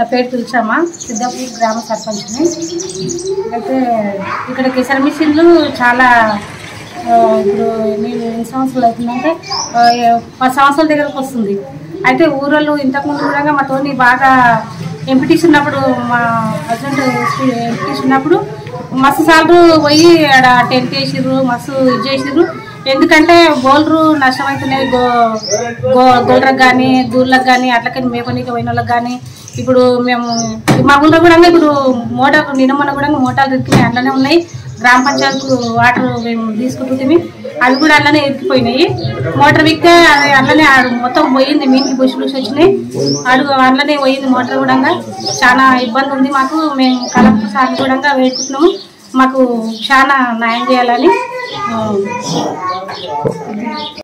నా పేరు తులసమ్మ సిద్ధాపూర్ గ్రామ సర్పంచ్ని అయితే ఇక్కడ కిసర మిషన్లు చాలా ఆ, ఇప్పుడు నేను ఎన్ని సంవత్సరాలు అవుతుందంటే ఆ, ఏ- పది సంవత్సరాల దగ్గరకు వస్తుంది అయితే ఊరోళ్ళు ఇంతకుముందు కూడా మా తోని బాగా ఎంపీటీసీ ఉన్నప్పుడు మా హస్బెండ్ ఎంపీటీసీ ఉన్నప్పుడు మస్తు సార్లు పోయి ఆడ టెంట్ వేసిర్రు మస్తు ఇది చేసిర్రు ఎందుకంటే బోల్రు నష్టమవుతున్నాయి గో గో గొర్రెలకు కానీ దూర్లకు కానీ అట్లకని మేపనీకి పోయిన వాళ్ళకి కానీ ఇప్పుడు మేము మా ఊళ్ళో కూడా ఇప్పుడు మోటార్ నిన్న మొన్న కూడా మోటార్లు ఇరికినాయి అట్లనే ఉన్నాయి గ్రామ పంచాయతీ వాటర్ మేము తీసుకుంటుంది అవి కూడా అట్లనే ఇరికిపోయినాయి మోటార్ విక్తే అది అట్లనే ఆడు మొత్తం పోయింది మీనికి బుష్ బుష్ వచ్చినాయి అడుగు అట్లనే పోయింది మోటార్ కూడా చాలా ఇబ్బంది ఉంది మాకు మేము కలెక్టర్ సార్ కూడా వేడుకుంటున్నాము మాకు చాలా న్యాయం చేయాలని ఆ,